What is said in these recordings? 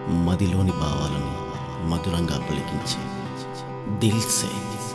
మదిలోని భావాలను మధురంగా పలికించే దిల్ సే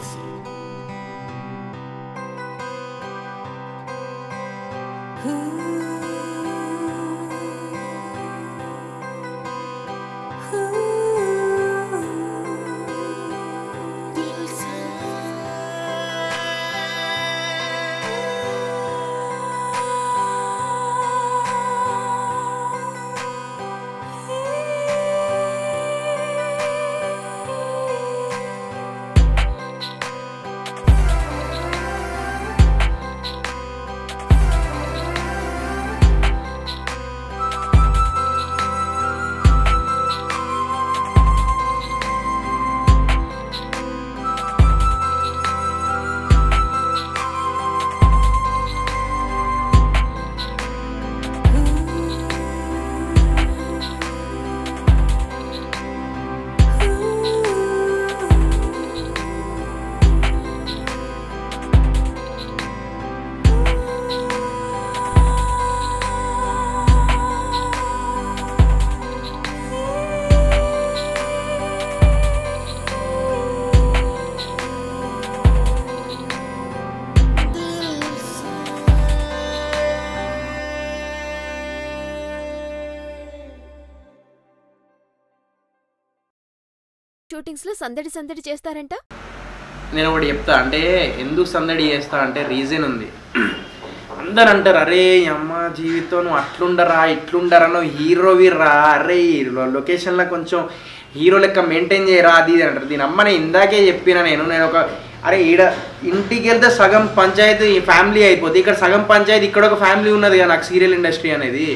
షూటింగ్స్ లో సందడి సందడి చేస్తారంట నేను ఒకటి చెప్తా అంటే ఎందుకు సందడి చేస్తా అంటే రీజన్ ఉంది అందరు అంటారు అరే ఈ అమ్మ జీవితం నువ్వు అట్లుండరా ఇట్లుండరా నువ్వు హీరోవి రా అరే లొకేషన్లో కొంచెం హీరో లెక్క మెయింటైన్ చేయరా అది ఇది అంటారు దీని అమ్మ నేను ఇందాకే చెప్పిన నేను నేను ఒక అరే ఈడ ఇంటికి వెళ్తే సగం పంచాయతీ ఫ్యామిలీ అయిపోతుంది ఇక్కడ సగం పంచాయతీ ఇక్కడ ఒక ఫ్యామిలీ ఉన్నది కదా నాకు సీరియల్ ఇండస్ట్రీ అనేది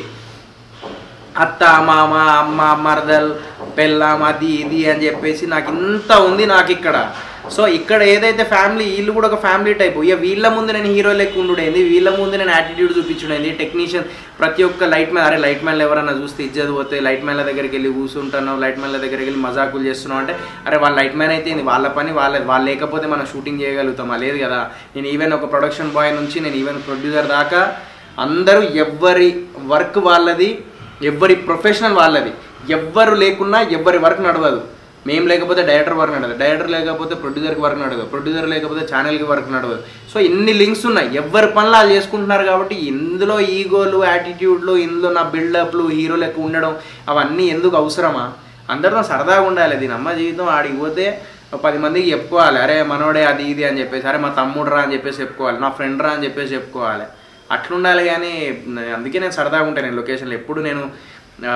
అత్త మామ అమ్మ మరదల్ పెళ్ళాం అది ఇది అని చెప్పేసి నాకు ఇంత ఉంది నాకు ఇక్కడ సో ఇక్కడ ఏదైతే ఫ్యామిలీ వీళ్ళు కూడా ఒక ఫ్యామిలీ టైప్ ఇక వీళ్ళ ముందు నేను హీరో లెక్క ఉండుడైంది వీళ్ళ ముందు నేను యాటిట్యూడ్ చూపించుడైంది టెక్నీషియన్ ప్రతి ఒక్క లైట్ మ్యాన్ అరే లైట్ మ్యాన్లు ఎవరైనా చూస్తే ఇజ్జత్ పోతే లైట్ మ్యాన్ల దగ్గరికి వెళ్ళి కూర్చుంటాను లైట్ మ్యాన్ల దగ్గరికి వెళ్ళి మజాకులు చేస్తున్నావు అంటే అరే వాళ్ళ లైట్ మ్యాన్ అయితే ఏంది వాళ్ళ పని వాళ్ళ వాళ్ళు లేకపోతే మనం షూటింగ్ చేయగలుగుతామా లేదు కదా నేను ఈవెన్ ఒక ప్రొడక్షన్ బాయ్ నుంచి నేను ఈవెన్ ప్రొడ్యూసర్ దాకా అందరూ ఎవ్వరి వర్క్ వాళ్ళది ఎవ్వరి ప్రొఫెషనల్ వాళ్ళది ఎవ్వరు లేకున్నా ఎవ్వరి వర్క్ నడవదు మేము లేకపోతే డైరెక్టర్ వర్క్ నడవదు డైరెక్టర్ లేకపోతే ప్రొడ్యూసర్కి వర్క్ నడవదు ప్రొడ్యూసర్ లేకపోతే ఛానల్కి వర్క్ నడవదు సో ఇన్ని లింక్స్ ఉన్నాయి ఎవరి పనులు వాళ్ళు చేసుకుంటున్నారు కాబట్టి ఇందులో ఈగోలు యాటిట్యూడ్లు ఇందులో నా బిల్డప్లు హీరో లెక్క ఉండడం అవన్నీ ఎందుకు అవసరమా అందరితో సరదాగా ఉండాలి దీని అమ్మ జీవితం ఆడికి పోతే ఒక పది మందికి చెప్పుకోవాలి అరే మనోడే అది ఇది అని చెప్పేసి అరే మా తమ్ముడు రా అని చెప్పేసి చెప్పుకోవాలి నా ఫ్రెండ్ రా అని చెప్పేసి చెప్పుకోవాలి అట్లుండాలి కానీ అందుకే నేను సరదాగా ఉంటాను నేను లొకేషన్లో ఎప్పుడు నేను ఆ,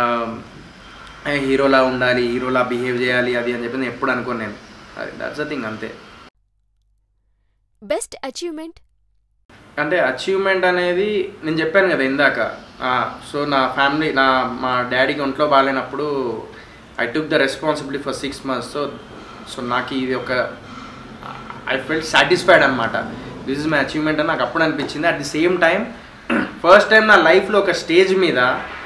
హీరోలా ఉండాలి హీరోలా బిహేవ్ చేయాలి అది అని చెప్పి నేను ఎప్పుడు అనుకోను నేను అది దట్స్ అ థింగ్ అంతే బెస్ట్ అచీవ్మెంట్ అంటే అచీవ్మెంట్ అనేది నేను చెప్పాను కదా ఇందాక సో నా ఫ్యామిలీ నా మా డాడీకి ఒంట్లో బాగాలేనప్పుడు I took the responsibility for six months so so నాకు ఇది ఒక ఐ ఫెల్ట్ సాటిస్ఫైడ్ అనమాట దిస్ ఇస్ మై అచీవ్మెంట్ అని నాకు అప్పుడు అనిపించింది at the same time first time నా లైఫ్లో ఒక స్టేజ్ మీద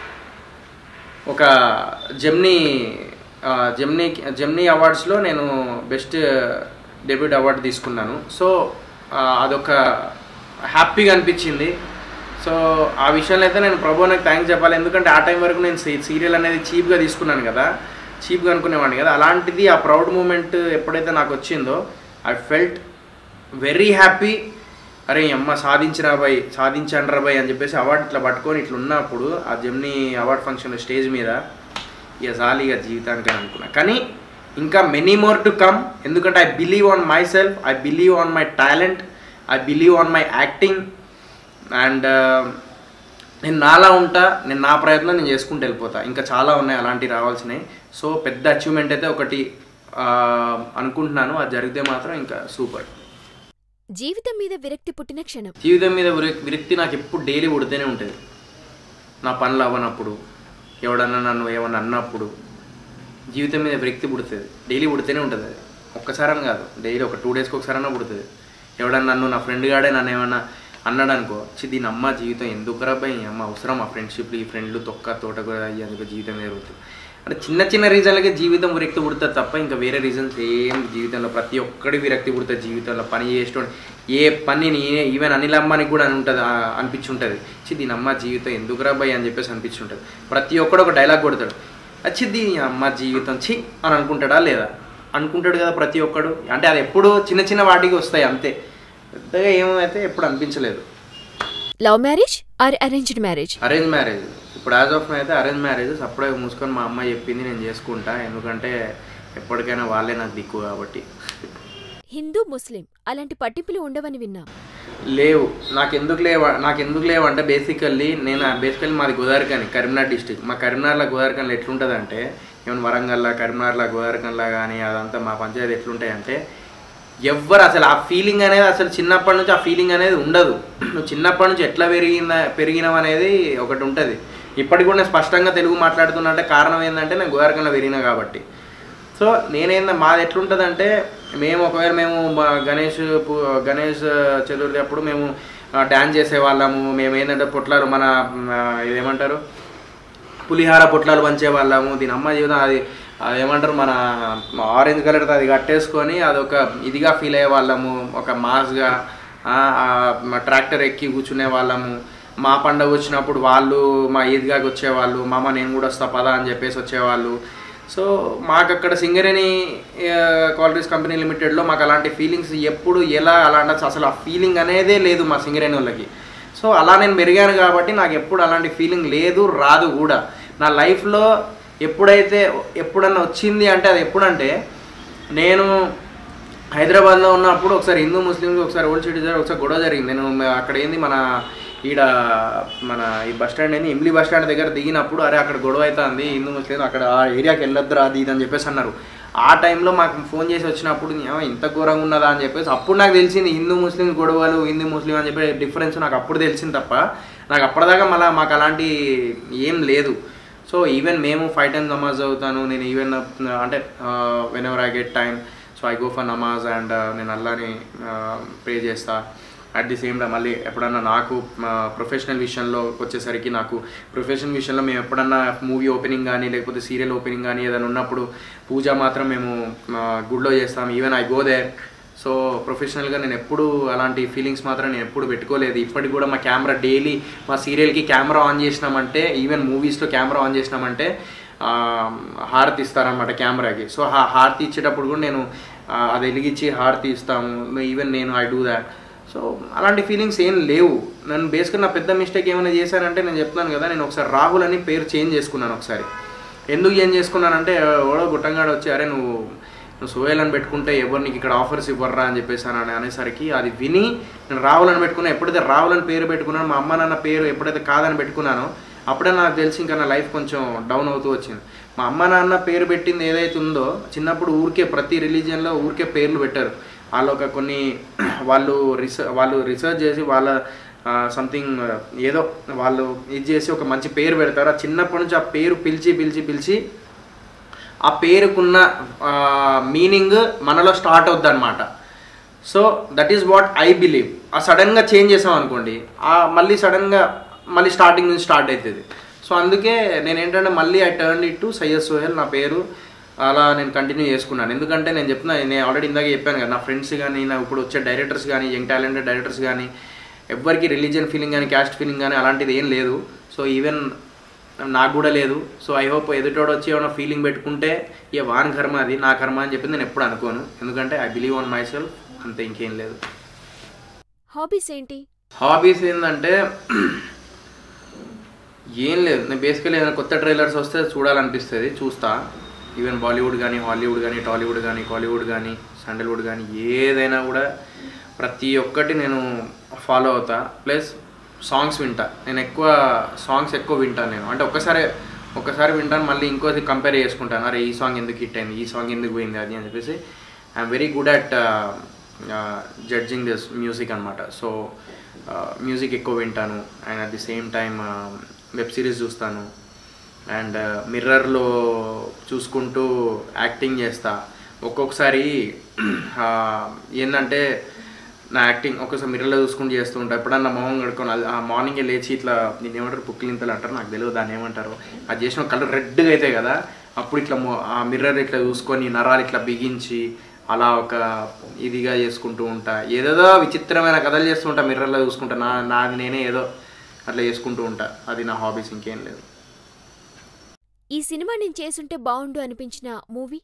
ఒక జెమ్నీ ఆ, జెమ్నీ జెమ్నీ అవార్డ్స్లో నేను బెస్ట్ డెబ్యూట్ అవార్డు తీసుకున్నాను సో ఆ, అదొక హ్యాపీగా అనిపించింది సో ఆ విషయంలో అయితే నేను ప్రభు నాకు థ్యాంక్స్ చెప్పాలి ఎందుకంటే ఆ టైం వరకు నేను సీరియల్ అనేది చీప్గా తీసుకున్నాను కదా చీప్గా అనుకునేవాడిని కదా అలాంటిది ఆ ప్రౌడ్ మూమెంట్ ఎప్పుడైతే నాకు వచ్చిందో ఐ ఫెల్ట్ వెరీ హ్యాపీ అరే ఈ అమ్మ సాధించిరా బాయ్ సాధించాను రా బాయ్ అని చెప్పేసి అవార్డు ఇట్లా పట్టుకొని ఇట్లా ఉన్నప్పుడు ఆ జెమ్నీ అవార్డ్ ఫంక్షన్ స్టేజ్ మీద ఇక చాలు ఇక జీవితానికి అని అనుకున్నా కానీ ఇంకా మెనీ మోర్ టు కమ్ ఎందుకంటే I believe on myself I believe on my talent I believe on my acting and నేను నాలా ఉంటా నేను నా ప్రయత్నం నేను చేసుకుంటూ వెళ్ళిపోతా ఇంకా చాలా ఉన్నాయి అలాంటివి రావాల్సినవి సో పెద్ద అచీవ్మెంట్ అయితే ఒకటి ఆ, అనుకుంటున్నాను అది జరిగితే మాత్రం ఇంకా సూపర్ జీవితం మీద విరక్తి పుట్టిన క్షణం జీవితం మీద విరక్- విరక్తి నాకు ఎప్పుడు డైలీ పుడుతూనే ఉంటుంది నా పనులు అవ్వనప్పుడు ఎవడన్నా నన్ను ఏమన్నా అన్నప్పుడు జీవితం మీద విరక్తి పుడుతుంది డైలీ పుడుతూనే ఉంటుంది అది ఒక్కసారని కాదు డైలీ ఒక టూ డేస్కి ఒకసారన్నా పుడుతుంది ఎవడన్నా నన్ను నా ఫ్రెండ్ గాడే నన్ను ఏమన్నా అన్నాడు అనుకో చి దీని అమ్మ జీవితం ఎందుకు రాబాయి ఈ అమ్మ అవసరం ఆ ఫ్రెండ్షిప్లు ఈ ఫ్రెండ్లు తొక్క తోట కూడా అయ్యి అందుకు జీవితం జరుగుతుంది అంటే చిన్న చిన్న రీజన్లకే జీవితం విరక్తి పుడుతుంది తప్ప ఇంకా వేరే రీజన్స్ ఏం జీవితంలో ప్రతి ఒక్కడి విరక్తి పుడుతుంది జీవితంలో పని చేసేటోడు ఏ పని నేనే ఈవెన్ అనిల్ అమ్మానికి కూడా అని ఉంటుంది అనిపించుంటుంది చి దీని అమ్మ జీవితం ఎందుకు రాబాయి అని చెప్పేసి అనిపించుంటుంది ప్రతి ఒక్కడు ఒక డైలాగ్ కొడతాడు వచ్చింది అమ్మ జీవితం చి అని అనుకుంటాడా లేదా అనుకుంటాడు కదా ప్రతి ఒక్కడు అంటే అది ఎప్పుడు చిన్న చిన్న వాటికి వస్తాయి అంతే పెద్దగా ఏమైతే ఎప్పుడు అనిపించలేదు love marriage or arranged marriage arrange marriage ఇప్పుడు యాజ్ ఆఫ్ అయితే అరేంజ్ మ్యారేజ్ అప్పుడే మూసుకొని మా అమ్మ చెప్పింది నేను చేసుకుంటా ఎందుకంటే ఎప్పటికైనా వాళ్ళే నాకు దిక్కు కాబట్టి హిందూ ముస్లిం అలాంటి పట్టింపులు ఉండవని విన్నా లేవు నాకు ఎందుకు లేవు నాకు ఎందుకు లేవు అంటే బేసికల్లీ నేను బేసికల్లీ మాది గోదావరికని కరీంనగర్ డిస్టిక్ మా కరీంనగర్లో గోదావరికన్లో ఎట్లుంటుంది అంటే ఏమైనా వరంగల్లో కరీంనగర్లో గోదావరికన్లో కానీ అదంతా మా పంచాయతీ ఎట్లుంటాయి అంటే ఎవ్వరు అసలు ఆ ఫీలింగ్ అనేది అసలు చిన్నప్పటి నుంచి ఆ ఫీలింగ్ అనేది ఉండదు నువ్వు చిన్నప్పటి నుంచి ఎట్లా పెరిగిందా పెరిగినావు అనేది ఒకటి ఉంటుంది ఇప్పటికి కూడా నేను స్పష్టంగా తెలుగు మాట్లాడుతున్నా అంటే కారణం ఏంటంటే నేను గోదావరికన్లో పెరిగినా కాబట్టి సో నేనేంద మాది ఎట్లుంటుందంటే మేము ఒకవేళ మేము మా గణేష్ పు- గణేష్ చతుర్థి అప్పుడు మేము డ్యాన్స్ చేసేవాళ్ళము మేము ఏంటంటే పొట్లాలు మన ఆ, ఇదేమంటారు పులిహార పొట్లాలు పంచేవాళ్ళము దీని అమ్మ జీవితం అది అది ఏమంటారు మన ఆరెంజ్ కలర్ అది కట్టేసుకొని అదొక ఇదిగా ఫీల్ అయ్యే వాళ్ళము ఒక మాస్గా ట్రాక్టర్ ఎక్కి కూర్చునే వాళ్ళము మా పండగ వచ్చినప్పుడు వాళ్ళు మా ఈద్గాకి వచ్చేవాళ్ళు మామ నేను కూడా వస్తా పదా అని చెప్పేసి వచ్చేవాళ్ళు సో మాకు అక్కడ సింగరేణి క్వాలిటీస్ కంపెనీ లిమిటెడ్లో మాకు అలాంటి ఫీలింగ్స్ ఎప్పుడు ఎలా అలాంటి అసలు ఆ ఫీలింగ్ అనేదే లేదు మా సింగరేణి వాళ్ళకి సో అలా నేను పెరిగాను కాబట్టి నాకు ఎప్పుడు అలాంటి ఫీలింగ్ లేదు రాదు కూడా నా లైఫ్లో ఎప్పుడైతే ఎప్పుడన్నా వచ్చింది అంటే అది ఎప్పుడంటే నేను హైదరాబాద్లో ఉన్నప్పుడు ఒకసారి హిందూ ముస్లింస్ ఒకసారి ఓల్డ్ సిటిజన్ ఒకసారి గొడవ జరిగింది నేను మ- అక్కడ ఏంది మన ఈడ మన ఈ బస్ స్టాండ్ ఏంది ఇమ్లీ బస్ స్టాండ్ దగ్గర దిగినప్పుడు అరే అక్కడ గొడవ అవుతుంది హిందూ ముస్లిం అక్కడ ఆ ఏరియాకి వెళ్ళొద్దురా అది ఇది అని చెప్పేసి అన్నారు ఆ టైంలో మాకు ఫోన్ చేసి వచ్చినప్పుడు "ఏమో ఇంత ఘోరంగా ఉన్నదా అని చెప్పేసి అప్పుడు నాకు తెలిసింది హిందూ ముస్లిం గొడవలు హిందూ ముస్లిం అని చెప్పి డిఫరెన్స్ నాకు అప్పుడు తెలిసింది తప్ప నాకు అప్పటిదాకా మళ్ళీ మాకు అలాంటి ఏం లేదు సో ఈవెన్ మేము ఫైవ్ టైమ్స్ నమాజ్ చదువుతాను నేను ఈవెన్ అంటే whenever I get time so I go for నమాజ్ అండ్ నేను అల్లాని ప్రే చేస్తా అట్ ది సేమ్ టైం మళ్ళీ ఎప్పుడన్నా నాకు ప్రొఫెషనల్ విషయంలో వచ్చేసరికి నాకు ప్రొఫెషనల్ విషయంలో మేము ఎప్పుడన్నా మూవీ ఓపెనింగ్ కానీ లేకపోతే సీరియల్ ఓపెనింగ్ కానీ ఏదైనా ఉన్నప్పుడు పూజ మాత్రం మేము ఆ, గుడిలో చేస్తాం even I go there so ప్రొఫెషనల్గా నేను ఎప్పుడు అలాంటి ఫీలింగ్స్ మాత్రం నేను ఎప్పుడు పెట్టుకోలేదు ఇప్పటికి కూడా మా కెమెరా డైలీ మా సీరియల్కి కెమెరా ఆన్ చేసినామంటే ఈవెన్ మూవీస్లో కెమెరా ఆన్ చేసినామంటే ఆ, హారతి ఇస్తారనమాట కెమెరాకి సో ఆ హారతి ఇచ్చేటప్పుడు కూడా నేను ఆ, అది వెలిగించి హారతి ఇస్తాము ఈవెన్ నేను ఐ డూ దాట్ సో అలాంటి ఫీలింగ్స్ ఏం లేవు నన్ను బేసిక్గా నా పెద్ద మిస్టేక్ ఏమైనా చేశానంటే నేను చెప్తున్నాను కదా నేను ఒకసారి రాహుల్ అని పేరు చేంజ్ చేసుకున్నాను ఒకసారి ఎందుకు చేంజ్ చేసుకున్నానంటే ఎవడో గుట్టంగాడు వచ్చి అరే నువ్వు నువ్వు సోయల్ అని పెట్టుకుంటే ఎవరు నీకు ఇక్కడ ఆఫర్స్ ఇవ్వర్రా అని చెప్పేసి అని అనేసరికి అది విని నేను రావులని పెట్టుకున్నా ఎప్పుడైతే రావులని పేరు పెట్టుకున్నాను మా అమ్మ నాన్న పేరు ఎప్పుడైతే కాదని పెట్టుకున్నానో అప్పుడే నాకు తెలిసి ఇంకా నా లైఫ్ కొంచెం డౌన్ అవుతూ వచ్చింది మా అమ్మ నాన్న పేరు పెట్టింది ఏదైతే ఉందో చిన్నప్పుడు ఊరికే ప్రతి రిలీజియన్లో ఊరికే పేర్లు పెట్టారు వాళ్ళు ఒక కొన్ని వాళ్ళు రీసెర్చ్ వాళ్ళు రీసెర్చ్ చేసి వాళ్ళ సంథింగ్ ఏదో వాళ్ళు ఇది చేసి ఒక మంచి పేరు పెడతారు ఆ చిన్నప్పటి నుంచి ఆ పేరు పిలిచి పిలిచి పిలిచి ఆ పేరుకున్న మీనింగ్ మనలో స్టార్ట్ అవుద్ది అనమాట so that is what I believe ఆ సడన్గా చేంజ్ చేసాం అనుకోండి ఆ మళ్ళీ సడన్గా మళ్ళీ స్టార్టింగ్ నుంచి స్టార్ట్ అవుతుంది సో అందుకే నేను ఏంటంటే మళ్ళీ I turn it to Syed Sohel నా పేరు అలా నేను కంటిన్యూ చేసుకున్నాను ఎందుకంటే నేను చెప్తున్నా నేను ఆల్రెడీ ఇందాక చెప్పాను కదా నా ఫ్రెండ్స్ కానీ నా ఇప్పుడు వచ్చే డైరెక్టర్స్ కానీ యంగ్ టాలెంటెడ్ డైరెక్టర్స్ కానీ ఎవ్వరికి రిలీజియన్ ఫీలింగ్ కానీ క్యాస్ట్ ఫీలింగ్ కానీ అలాంటిది ఏం లేదు సో ఈవెన్ నాకు కూడా లేదు సో ఐ హోప్ ఎదుటోడు వచ్చి ఏమైనా ఫీలింగ్ పెట్టుకుంటే ఏ వాన్ కర్మ అది నా కర్మ అని చెప్పి నేను ఎప్పుడు అనుకోను ఎందుకంటే I believe on myself అంతే ఇంకేం లేదు హాబీస్ ఏంటి హాబీస్ ఏంటంటే ఏం లేదు నేను బేసికలీ ఏదైనా కొత్త ట్రైలర్స్ వస్తే చూడాలనిపిస్తుంది చూస్తా ఈవెన్ బాలీవుడ్ కానీ హాలీవుడ్ కానీ టాలీవుడ్ కానీ కాలీవుడ్ కానీ శాండల్వుడ్ కానీ ఏదైనా కూడా ప్రతి ఒక్కటి నేను ఫాలో అవుతా ప్లస్ సాంగ్స్ వింటా నేను ఎక్కువ సాంగ్స్ ఎక్కువ వింటాను నేను అంటే ఒక్కసారి ఒక్కసారి వింటాను మళ్ళీ ఇంకోది కంపేర్ చేసుకుంటాను అరే ఈ సాంగ్ ఎందుకు హిట్ అయింది ఈ సాంగ్ ఎందుకు పోయింది అది అని చెప్పేసి I'm very good at judging this music అనమాట సో మ్యూజిక్ ఎక్కువ వింటాను and at the same time web series చూస్తాను అండ్ మిర్రర్లో చూసుకుంటూ యాక్టింగ్ చేస్తా ఒక్కొక్కసారి ఆ, ఏంటంటే నా యాక్టింగ్ ఒక్కొక్కసారి మిర్రర్లో చూసుకుంటూ చేస్తూ ఉంటా ఎప్పుడన్నా మొహం కడుక్కొని అది- ఆ మార్నింగే లేచి ఇట్లా దీన్ని ఏమంటారు పుక్కిలింతలు అంటారు నాకు తెలియదు దాన్ని ఏమంటారు అది చేసిన కలర్ రెడ్గా అవుతాయి కదా అప్పుడు ఇట్లా మొ- ఆ మిర్రర్ ఇట్లా చూసుకొని నరాలు ఇట్లా బిగించి అలా ఒక ఇదిగా చేసుకుంటూ ఉంటా ఏదేదో విచిత్రమైన కథలు చేస్తూ ఉంటా మిర్రర్లో చూసుకుంటా నా నాది నేనే ఏదో అట్లా చేసుకుంటూ ఉంటా అది నా హాబీస్ ఇంకేం లేదు ఈ సినిమా నేను చేసుంటే బావుండు అనిపించిన మూవీ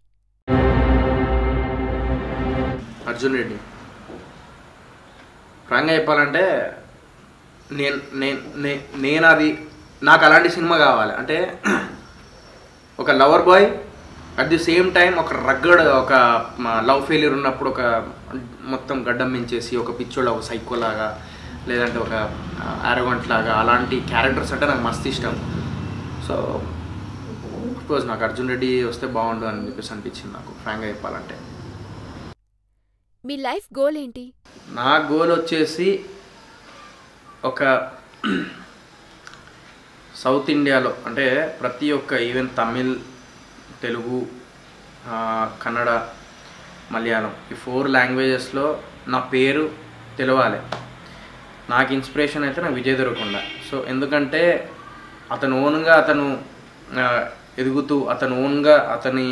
అర్జున్ రెడ్డి ఫ్రాంక్గా చెప్పాలంటే నేను నేను నే- నేను అది నాకు అలాంటి సినిమా కావాలి అంటే ఒక lover boy at the same time ఒక రగ్గడ్ ఒక లవ్ ఫెయిల్యూర్ ఉన్నప్పుడు ఒక మొత్తం గడ్డం మించేసి ఒక పిచ్చోళ్ళ ఒక సైకో లాగా లేదంటే ఒక అరగంట్ లాగా అలాంటి క్యారెక్టర్స్ అంటే నాకు మస్తు ఇష్టం సో కోర్స్ నాకు అర్జున్ రెడ్డి వస్తే బాగుండు అని చెప్పేసి అనిపించింది నాకు ఫ్రాంక్గా చెప్పాలంటే మీ లైఫ్ గోల్ ఏంటి నా గోల్ వచ్చేసి ఒక సౌత్ ఇండియాలో అంటే ప్రతి ఒక్క ఈవెన్ తమిళ్ తెలుగు ఆ, కన్నడ మలయాళం ఈ ఫోర్ లాంగ్వేజెస్లో నా పేరు తెలవాలి నాకు ఇన్స్పిరేషన్ అయితే నాకు విజయ్ దేవరకొండ సో ఎందుకంటే అతను ఓన్గా అతను ఆ, ఎదుగుతూ అతను ఓన్గా అతని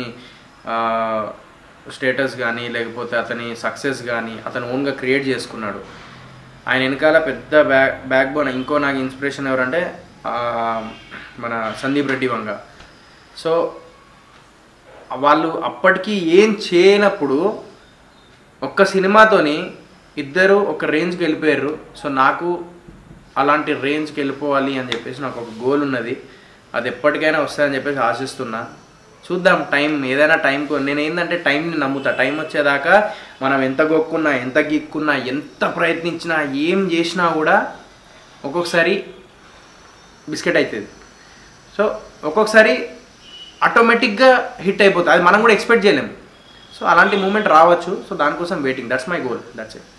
స్టేటస్ కానీ లేకపోతే అతని సక్సెస్ కానీ అతను ఓన్గా క్రియేట్ చేసుకున్నాడు ఆయన వెనకాల పెద్ద బ్యాక్ బ్యాక్ బోన్ ఇంకో నాకు ఇన్స్పిరేషన్ ఎవరంటే ఆ, మన సందీప్ రెడ్డి వంగ సో వాళ్ళు అప్పటికి ఏం చేయనప్పుడు ఒక్క సినిమాతోని ఇద్దరు ఒక రేంజ్కి వెళ్ళిపోయారు సో నాకు అలాంటి రేంజ్కి వెళ్ళిపోవాలి అని చెప్పేసి నాకు ఒక గోల్ ఉన్నది అది ఎప్పటికైనా వస్తుందని చెప్పేసి ఆశిస్తున్నా చూద్దాం టైం ఏదైనా టైంకు నేను ఏంటంటే టైంని నమ్ముతా టైం వచ్చేదాకా మనం ఎంత గొక్కున్నా ఎంత గిక్కున్నా ఎంత ప్రయత్నించినా ఏం చేసినా కూడా ఒక్కొక్కసారి బిస్కెట్ అవుతుంది సో ఒక్కొక్కసారి ఆటోమేటిక్గా హిట్ అయిపోతుంది అది మనం కూడా ఎక్స్పెక్ట్ చేయలేము సో అలాంటి మూమెంట్ రావచ్చు సో దానికోసం waiting that's my goal that's it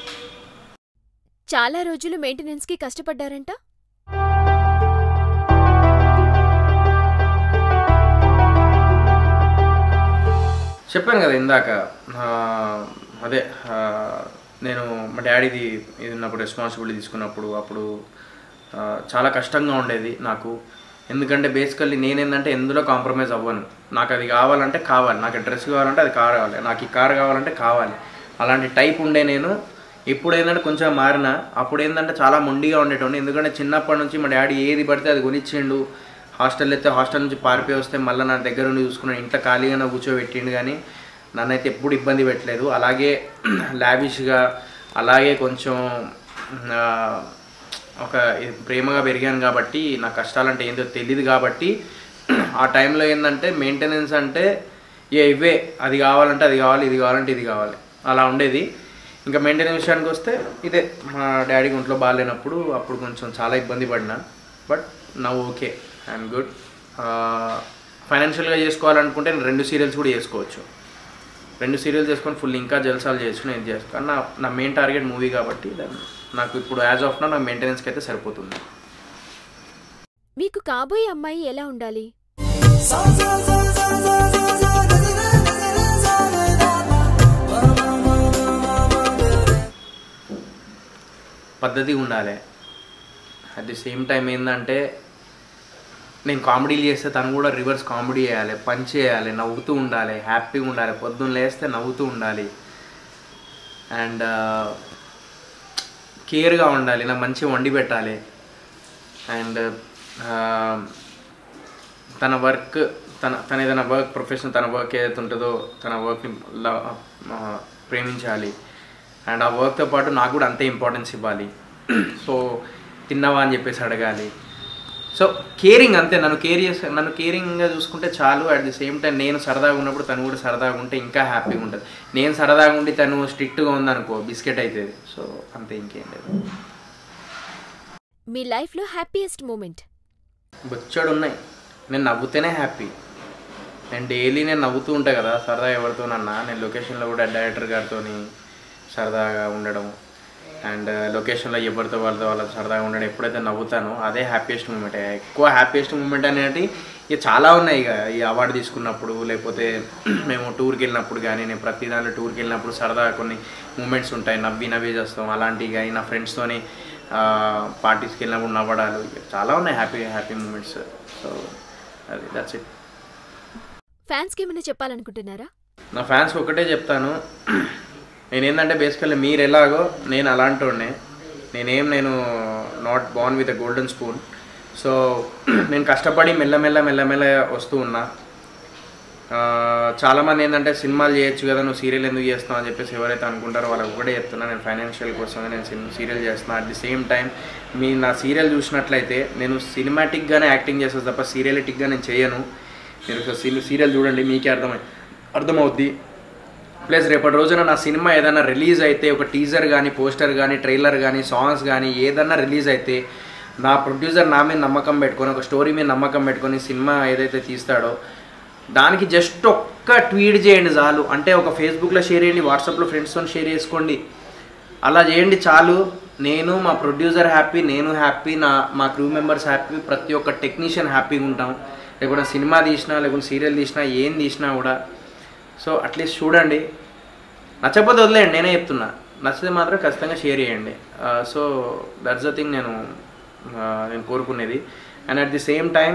చాలా రోజులు మెయింటెనెన్స్కి కష్టపడ్డారంట చెప్పాను కదా ఇందాక ఆ, అదే ఆ, నేను మా డాడీది ఇది ఉన్నప్పుడు రెస్పాన్సిబిలిటీ తీసుకున్నప్పుడు అప్పుడు ఆ, చాలా కష్టంగా ఉండేది నాకు ఎందుకంటే బేసికల్లీ నేనేందంటే ఎందులో కాంప్రమైజ్ అవ్వను నాకు అది కావాలంటే కావాలి నాకు డ్రెస్ కావాలంటే అది కార్ కావాలి నాకు ఈ కార్ కావాలంటే కావాలి అలాంటి టైప్ ఉండే నేను ఇప్పుడు ఏంటంటే కొంచెం మారిన అప్పుడు ఏంటంటే చాలా మొండిగా ఉండేటోండి ఎందుకంటే చిన్నప్పటి నుంచి మా డాడీ ఏది పడితే అది కొనిచ్చిండు హాస్టల్ అయితే హాస్టల్ నుంచి పారిపోయి వస్తే మళ్ళీ నా దగ్గర ఉండి చూసుకున్నాను ఇంట్లో ఖాళీగానే కూర్చోబెట్టిండు కానీ నన్నైతే ఎప్పుడు ఇబ్బంది పెట్టలేదు అలాగే లావిష్గా అలాగే కొంచెం ఆ, ఒక ఇది ప్రేమగా పెరిగాను కాబట్టి నా కష్టాలంటే ఏందో తెలియదు కాబట్టి ఆ టైంలో ఏంటంటే మెయింటెనెన్స్ అంటే ఏ ఇవే అది కావాలంటే అది కావాలి ఇది కావాలంటే ఇది కావాలి అలా ఉండేది ఇంకా మెయింటెనెన్స్ విషయానికి వస్తే ఇదే మా డాడీకి ఒంట్లో బాగాలేనప్పుడు అప్పుడు కొంచెం చాలా ఇబ్బంది పడినా బట్ నా ఓకే ఐఎమ్ గుడ్ ఫైనాన్షియల్గా చేసుకోవాలనుకుంటే నేను రెండు సీరియల్స్ కూడా చేసుకోవచ్చు రెండు సీరియల్స్ చేసుకొని ఫుల్ ఇంకా జల్సాలు చేయొచ్చు నేను చేసుకో కానీ నా నా మెయిన్ టార్గెట్ మూవీ కాబట్టి దాన్ని నాకు ఇప్పుడు యాజ్ ఆఫ్ నా నా మెయింటెనెన్స్కి అయితే సరిపోతుంది మీకు కాబోయే అమ్మాయి ఎలా ఉండాలి పద్ధతిగా ఉండాలి అట్ ది సేమ్ టైం ఏంటంటే నేను కామెడీలు చేస్తే తను కూడా రివర్స్ కామెడీ చేయాలి పంచ్ చేయాలి నవ్వుతూ ఉండాలి హ్యాపీగా ఉండాలి పొద్దున్న లేస్తే నవ్వుతూ ఉండాలి అండ్ కేర్గా ఉండాలి నాకు మంచిగా వండి పెట్టాలి అండ్ తన వర్క్ తన తన ఏదైనా వర్క్ ప్రొఫెషన్ తన వర్క్ ఏదైతే ఉంటుందో తన వర్క్ని ప్రేమించాలి అండ్ ఆ వర్క్తో పాటు నాకు కూడా అంతే ఇంపార్టెన్స్ ఇవ్వాలి సో తిన్నావా అని చెప్పేసి అడగాలి సో కేరింగ్ అంతే నన్ను కేర్ చేసే నన్ను కేరింగ్గా చూసుకుంటే చాలు అట్ ది సేమ్ టైం నేను సరదాగా ఉన్నప్పుడు తను కూడా సరదాగా ఉంటే ఇంకా హ్యాపీగా ఉంటుంది నేను సరదాగా ఉండి తను స్ట్రిక్ట్గా ఉందనుకో బిస్కెట్ అవుతుంది సో అంతే ఇంకేం లేదు మీ లైఫ్లో హ్యాపీయెస్ట్ మూమెంట్ బొచ్చాడు ఉన్నాయి నేను నవ్వుతేనే హ్యాపీ నేను డైలీ నేను నవ్వుతూ ఉంటా కదా సరదా ఎవరితోనన్నా నేను లొకేషన్లో కూడా డైరెక్టర్ గారితో సరదాగా ఉండడం అండ్ లొకేషన్లో ఎవరితో వాళ్ళతో వాళ్ళ సరదాగా ఉండడం ఎప్పుడైతే నవ్వుతానో అదే హ్యాపీయెస్ట్ మూమెంట్ ఎక్కువ హ్యాపీయెస్ట్ మూమెంట్ అనేది ఇక చాలా ఉన్నాయి ఇక ఈ అవార్డు తీసుకున్నప్పుడు లేకపోతే మేము టూర్కి వెళ్ళినప్పుడు కానీ నేను ప్రతి దాంట్లో టూర్కి వెళ్ళినప్పుడు సరదాగా కొన్ని మూమెంట్స్ ఉంటాయి నవ్వి నవ్వి చేస్తాం అలాంటివి కానీ నా ఫ్రెండ్స్తోని పార్టీస్కి వెళ్ళినప్పుడు నవ్వడాలు ఇక చాలా ఉన్నాయి హ్యాపీ హ్యాపీ మూమెంట్స్ సో అది దట్స్ ఇట్ ఫ్యాన్స్కి ఏమైనా చెప్పాలనుకుంటున్నారా నా ఫ్యాన్స్ ఒకటే చెప్తాను నేనేందంటే బేసికల్లీ మీరు ఎలాగో నేను అలాంటోనే నేనేం నేను not born with a golden spoon so నేను కష్టపడి మెల్లమెల్ల మెల్లమెల్ల వస్తూ ఉన్నా ఆ, చాలామంది ఏంటంటే సినిమాలు చేయొచ్చు కదా నువ్వు సీరియల్ ఎందుకు చేస్తున్నావు అని చెప్పేసి ఎవరైతే అనుకుంటారో వాళ్ళకి ఒకటే చెప్తున్నా నేను ఫైనాన్షియల్ కోసమే నేను సినిమా సీరియల్ చేస్తున్నా అట్ ది సేమ్ టైం మీ నా సీరియల్ చూసినట్లయితే నేను సినిమాటిక్గానే యాక్టింగ్ చేస్తాను తప్ప సీరియలిటిక్గా నేను చేయను మీరు ఒకసారి సీరియల్ చూడండి మీకే అర్థమై అర్థమవుద్ది ప్లస్ రేపటి రోజున నా సినిమా ఏదైనా రిలీజ్ అయితే ఒక టీజర్ కానీ పోస్టర్ కానీ ట్రైలర్ కానీ సాంగ్స్ కానీ ఏదన్నా రిలీజ్ అయితే నా ప్రొడ్యూసర్ నా మీద నమ్మకం పెట్టుకొని ఒక స్టోరీ మీద నమ్మకం పెట్టుకొని సినిమా ఏదైతే తీస్తాడో దానికి జస్ట్ ఒక్క ట్వీట్ చేయండి చాలు అంటే ఒక ఫేస్బుక్లో షేర్ చేయండి వాట్సాప్లో ఫ్రెండ్స్తో షేర్ చేసుకోండి అలా చేయండి చాలు నేను మా ప్రొడ్యూసర్ హ్యాపీ నేను హ్యాపీ నా మా క్రూ మెంబర్స్ హ్యాపీ ప్రతి ఒక్క టెక్నీషియన్ హ్యాపీగా ఉంటాం లేకుంటే సినిమా తీసినా లేకుంటే సీరియల్ తీసినా ఏం తీసినా కూడా సో అట్లీస్ట్ చూడండి నచ్చకపోతే వదిలేయండి నేనే చెప్తున్నా నచ్చితే మాత్రం ఖచ్చితంగా షేర్ చేయండి సో దట్స్ ద థింగ్ నేను ఆ, నేను కోరుకునేది and at the same time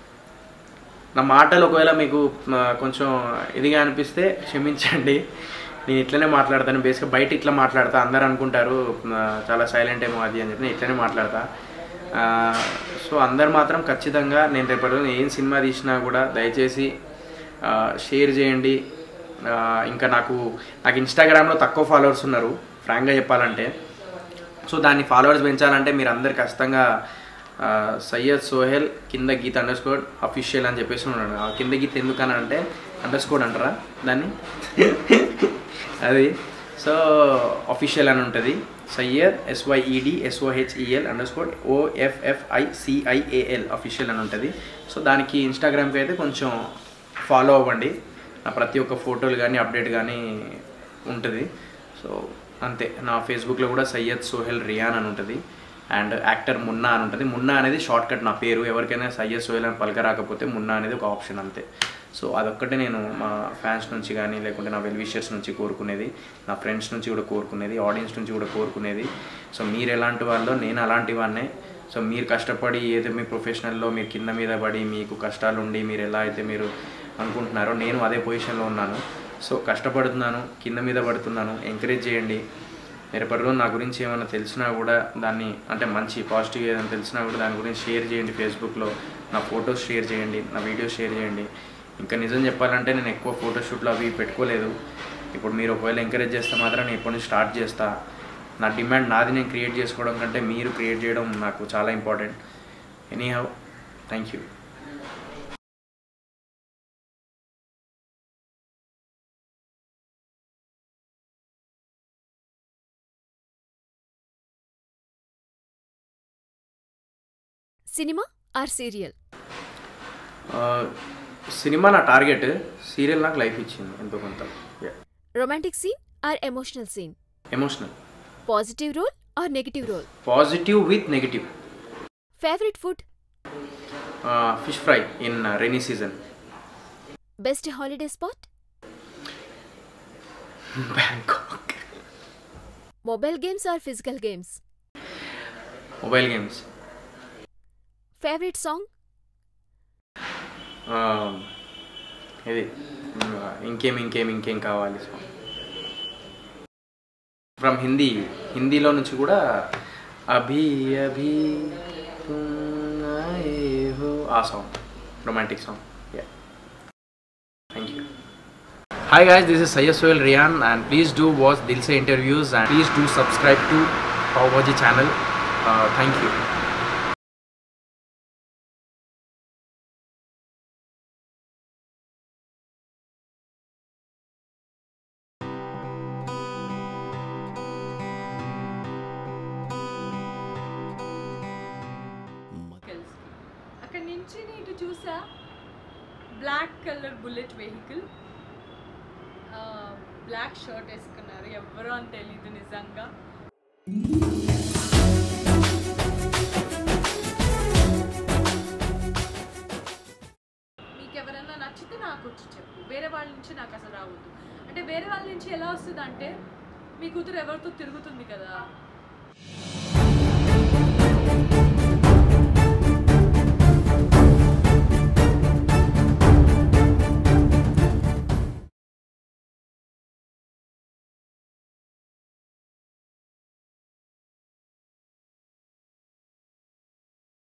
నా మాటలు ఒకవేళ మీకు ఆ, కొంచెం ఇదిగా అనిపిస్తే క్షమించండి నేను ఇట్లనే మాట్లాడతాను బేసిక్గా బయట ఇట్లా మాట్లాడతా అందరు అనుకుంటారు ఆ, చాలా సైలెంట్ ఏమో అది అని చెప్పి నేను ఇట్లనే మాట్లాడతా ఆ, సో అందరు మాత్రం ఖచ్చితంగా నేను రేపటి రోజున ఏం సినిమా తీసినా కూడా దయచేసి ఆ, షేర్ చేయండి ఆ, ఇంకా నాకు నాకు ఇన్స్టాగ్రామ్లో తక్కువ ఫాలోవర్స్ ఉన్నారు ఫ్రాంక్గా చెప్పాలంటే సో దాన్ని ఫాలోవర్స్ పెంచాలంటే మీరు అందరు ఖచ్చితంగా ఆ, సయ్యద్ సోహెల్ కింద గీత అండర్ స్కోర్ అఫీషియల్ అని చెప్పేసి ఉన్నాడు ఆ కింద గీత ఎందుకని అంటే అండర్ స్కోర్ అంటారా దాన్ని అది సో అఫీషియల్ అని ఉంటుంది సయ్యద్ ఎస్వైఈడి ఎస్ఓహెచ్ఈఎల్ అండర్ స్కోర్ ఓఎఫ్ఎఫ్ఐసిఐఏఎల్ అఫీషియల్ అని ఉంటుంది సో దానికి ఇన్స్టాగ్రామ్కి అయితే కొంచెం ఫాలో అవ్వండి నా ప్రతి ఒక్క ఫోటోలు కానీ అప్డేట్ కానీ ఉంటుంది సో అంతే నా ఫేస్బుక్లో కూడా సయ్యద్ సోహెల్ రియాన్ అని ఉంటుంది అండ్ యాక్టర్ మున్నా అని ఉంటుంది మున్నా అనేది షార్ట్ కట్ నా పేరు ఎవరికైనా సయ్యద్ సోహెల్ అని పలక రాకపోతే మున్నా అనేది ఒక ఆప్షన్ అంతే సో అదొక్కటే నేను మా ఫ్యాన్స్ నుంచి కానీ లేకుంటే నా వెల్ విషర్స్ నుంచి కోరుకునేది నా ఫ్రెండ్స్ నుంచి కూడా కోరుకునేది ఆడియన్స్ నుంచి కూడా కోరుకునేది సో మీరు ఎలాంటి వాళ్ళో నేను అలాంటి వాడినే సో మీరు కష్టపడి ఏదో మీ ప్రొఫెషనల్లో మీరు కింద మీద పడి మీకు కష్టాలు ఉండి మీరు ఎలా అయితే మీరు అనుకుంటున్నారో నేను అదే పొజిషన్లో ఉన్నాను సో కష్టపడుతున్నాను కింద మీద పడుతున్నాను ఎంకరేజ్ చేయండి రేపటి రోజు నా గురించి ఏమైనా తెలిసినా కూడా దాన్ని అంటే మంచి పాజిటివ్ ఏదైనా తెలిసినా కూడా దాని గురించి షేర్ చేయండి ఫేస్బుక్లో నా ఫొటోస్ షేర్ చేయండి నా వీడియోస్ షేర్ చేయండి ఇంకా నిజం చెప్పాలంటే నేను ఎక్కువ ఫోటోషూట్లు అవి పెట్టుకోలేదు ఇప్పుడు మీరు ఒకవేళ ఎంకరేజ్ చేస్తే మాత్రం నేను ఇప్పటి నుంచి స్టార్ట్ చేస్తా నా డిమాండ్ నాది నేను క్రియేట్ చేసుకోవడం కంటే మీరు క్రియేట్ చేయడం నాకు చాలా important anyhow thank you cinema or serial cinema నా టార్గెట్ సీరియల్ నాకు లైఫ్ ఇచ్చింది ఎంతో కొంత romantic scene or emotional scene emotional positive role or negative role positive with negative favourite food fish fry in rainy season best holiday spot Bangkok mobile games or physical games mobile games favourite song ఇది ఇంకేం ఇంకేం ఇంకేం కావాలి from Hindi హిందీలో నుంచి కూడా అభి అభి తుమ్ ఆయే హో ఆ song romantic song thank you Hi guys, this is Sayyid Sohail Riyan and please do watch Dilse interviews and please do subscribe to Pawbaji channel. Uh, thank you. Vehicles అక్కడి నుంచి నేను చూసా black colour bullet vehicle black shirt వేసుకున్నారు ఎవ్వరూ అని తెలీదు నిజంగా మీకు ఎవరైనా నచ్చితే నాకు వచ్చి చెప్పు వేరే వాళ్ళ నుంచి నాకు అసలు రావద్దు అంటే వేరే వాళ్ళ నుంచి ఎలా వస్తుంది అంటే మీ కూతురు ఎవరితో తిరుగుతుంది కదా